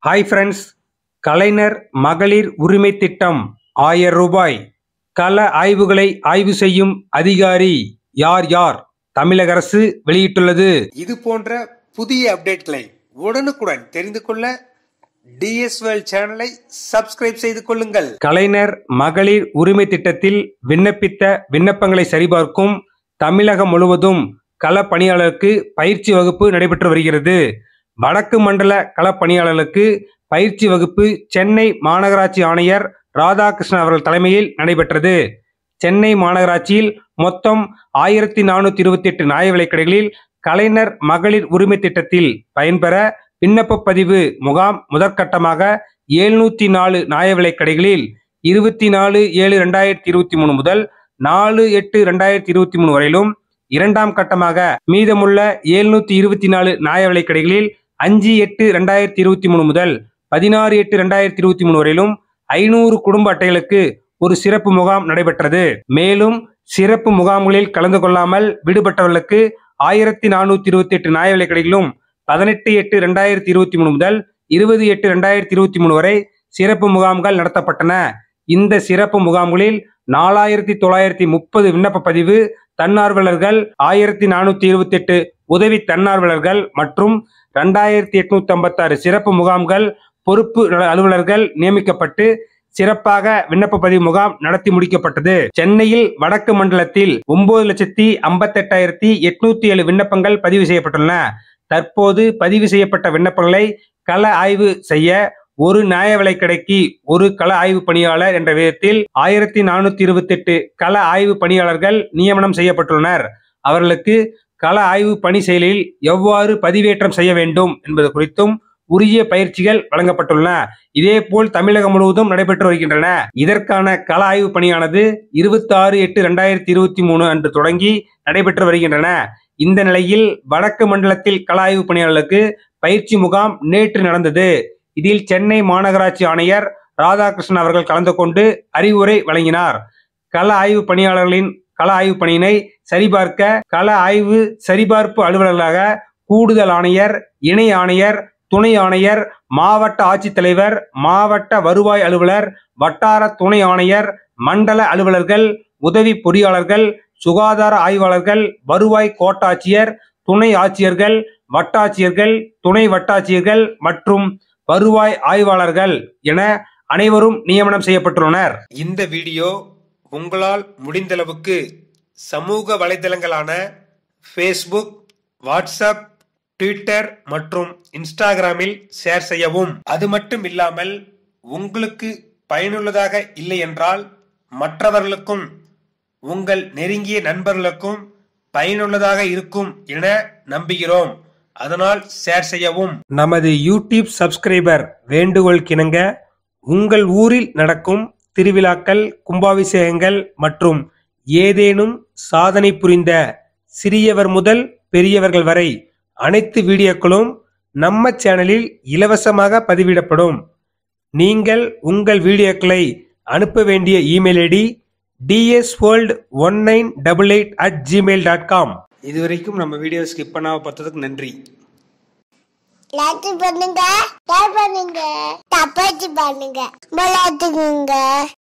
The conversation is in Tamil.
ஹாய் ஃப்ரெண்ட்ஸ் கலைஞர் மகளிர் உரிமை திட்டம் ஆயிரம் ரூபாய் கள ஆய்வுகளை ஆய்வு செய்யும் அதிகாரி யார் யார் தமிழக அரசு வெளியிட்டுள்ளது இது போன்ற புதிய அப்டேட்களை உடனுக்குடன் தெரிந்து கொள்ள டிஎஸ்எல் சேனலை சப்ஸ்கிரைப் செய்து கொள்ளுங்கள் கலைஞர் மகளிர் உரிமை திட்டத்தில் விண்ணப்பித்த விண்ணப்பங்களை சரிபார்க்கும் தமிழகம் முழுவதும் கள பணியாளருக்கு பயிற்சி வகுப்பு நடைபெற்று வருகிறது வடக்கு மண்டல கள பணியாளர்களுக்கு பயிற்சி வகுப்பு சென்னை மாநகராட்சி ஆணையர் ராதாகிருஷ்ணன் அவர்கள் தலைமையில் நடைபெற்றது சென்னை மாநகராட்சியில் மொத்தம் ஆயிரத்தி நானூத்தி இருபத்தி எட்டு நியாய விலைக்கடைகளில் கலைஞர் மகளிர் உரிமை திட்டத்தில் பயன்பெற விண்ணப்ப பதிவு முகாம் முதற்கட்டமாக எழுநூத்தி நாலு நியாய விலைக்கடைகளில் இருபத்தி நாலு ஏழு ரெண்டாயிரத்தி இருபத்தி மூணு முதல் நாலு எட்டு ரெண்டாயிரத்தி இருபத்தி மூணு வரையிலும் இரண்டாம் கட்டமாக மீதமுள்ள எழுநூத்தி இருபத்தி நாலு நியாய விலைக்கடைகளில் அஞ்சு எட்டு ரெண்டாயிரத்தி இருபத்தி மூணு முதல் பதினாறு எட்டு ரெண்டாயிரத்தி இருபத்தி மூணு வரையிலும் ஐநூறு குடும்ப அட்டைகளுக்கு ஒரு சிறப்பு முகாம் நடைபெற்றது மேலும் சிறப்பு முகாம்களில் கலந்து கொள்ளாமல் விடுபட்டவர்களுக்கு ஆயிரத்தி நானூத்தி இருபத்தி எட்டு நியாய விலைக்கடைகளிலும் பதினெட்டு எட்டு ரெண்டாயிரத்தி இருபத்தி மூணு முதல் இருபது எட்டு ரெண்டாயிரத்தி இருபத்தி மூணு வரை சிறப்பு முகாம்கள் நடத்தப்பட்டன இந்த சிறப்பு முகாம்களில் நாலாயிரத்தி தொள்ளாயிரத்தி முப்பது விண்ணப்ப பதிவு தன்னார்வலர்கள் ஆயிரத்தி நானூத்தி இருபத்தி எட்டு உதவி தன்னார்வலர்கள் மற்றும் ரெண்டாயிரத்தி எட்நூத்தி ஐம்பத்தாறு சிறப்பு முகாம்கள் பொறுப்பு அலுவலர்கள் நியமிக்கப்பட்டு சிறப்பாக விண்ணப்ப பதிவு முகாம் நடத்தி முடிக்கப்பட்டது சென்னையில் வடக்கு மண்டலத்தில் ஒன்பது லட்சத்தி ஐம்பத்தெட்டாயிரத்தி எட்நூத்தி ஏழு விண்ணப்பங்கள் பதிவு செய்யப்பட்டுள்ளன தற்போது பதிவு செய்யப்பட்ட விண்ணப்பங்களை கள ஆய்வு செய்ய ஒரு நியாய விலைக்கடைக்கு ஒரு கள ஆய்வு பணியாளர் என்ற விதத்தில் ஆயிரத்தி நானூத்தி இருபத்தி எட்டு கள ஆய்வு பணியாளர்கள் நியமனம் செய்யப்பட்டுள்ளனர் அவர்களுக்கு கள ஆய்வு பணி செயலில் எவ்வாறு பதிவேற்றம் செய்ய வேண்டும் என்பது குறித்தும் உரிய பயிற்சிகள் வழங்கப்பட்டுள்ளன இதேபோல் தமிழகம் முழுவதும் நடைபெற்று வருகின்றன இதற்கான கள ஆய்வு பணியானது இருபத்தி ஆறு எட்டு ரெண்டாயிரத்தி இருபத்தி மூணு அன்று தொடங்கி நடைபெற்று வருகின்றன இந்த நிலையில் வடக்கு மண்டலத்தில் கள ஆய்வு பணியாளர்களுக்கு பயிற்சி முகாம் நேற்று நடந்தது இதில் சென்னை மாநகராட்சி ஆணையர் ராதாகிருஷ்ணன் அவர்கள் கலந்து கொண்டு அறிவுரை வழங்கினார் கள ஆய்வு பணியாளர்களின் கள ஆய்வு பணியினை சரிபார்க்க கள ஆய்வு சரிபார்ப்பு அலுவலர்களாக கூடுதல் ஆணையர் இணை ஆணையர் துணை ஆணையர் மாவட்ட ஆட்சித்தலைவர் மாவட்ட வருவாய் அலுவலர் வட்டார துணை ஆணையர் மண்டல அலுவலர்கள் உதவி பொறியாளர்கள் சுகாதார ஆய்வாளர்கள் வருவாய் கோட்டாட்சியர் துணை ஆட்சியர்கள் வட்டாட்சியர்கள் துணை வட்டாட்சியர்கள் மற்றும் வருவாய் ஆய்வாளர்கள் என அனைவரும் நியமனம் செய்யப்பட்டுள்ளனர் இந்த வீடியோ உங்களால் முடிந்தளவுக்கு சமூக வலைதளங்களான ஃபேஸ்புக் வாட்ஸ்அப் ட்விட்டர் மற்றும் இன்ஸ்டாகிராமில் ஷேர் செய்யவும் அது மட்டும் இல்லாமல் உங்களுக்கு பயனுள்ளதாக இல்லை என்றால் மற்றவர்களுக்கும் உங்கள் நெருங்கிய நண்பர்களுக்கும் பயனுள்ளதாக இருக்கும் என நம்புகிறோம் அதனால் ஷேர் செய்யவும் நமது யூடியூப் சப்ஸ்கிரைபர் வேண்டுகோள் கிணங்க உங்கள் ஊரில் நடக்கும் திருவிழாக்கள் கும்பாபிஷேகங்கள் மற்றும் ஏதேனும் சாதனை புரிந்த சிறியவர் முதல் பெரியவர்கள் வரை அனைத்து வீடியோக்களும் நம்ம சேனலில் இலவசமாக பதிவிடப்படும் நீங்கள் உங்கள் வீடியோக்களை அனுப்ப வேண்டிய email ID DS world one nine double eight at Gmail dot com இதுவரைக்கும் நம்ம வீடியோ ஸ்கிப் பண்ணாம பார்த்ததுக்கு நன்றி லைக் பண்ணுங்க ஷேர் பண்ணுங்க தப்பாச்சு பண்ணுங்க விளையாட்டுக்குங்க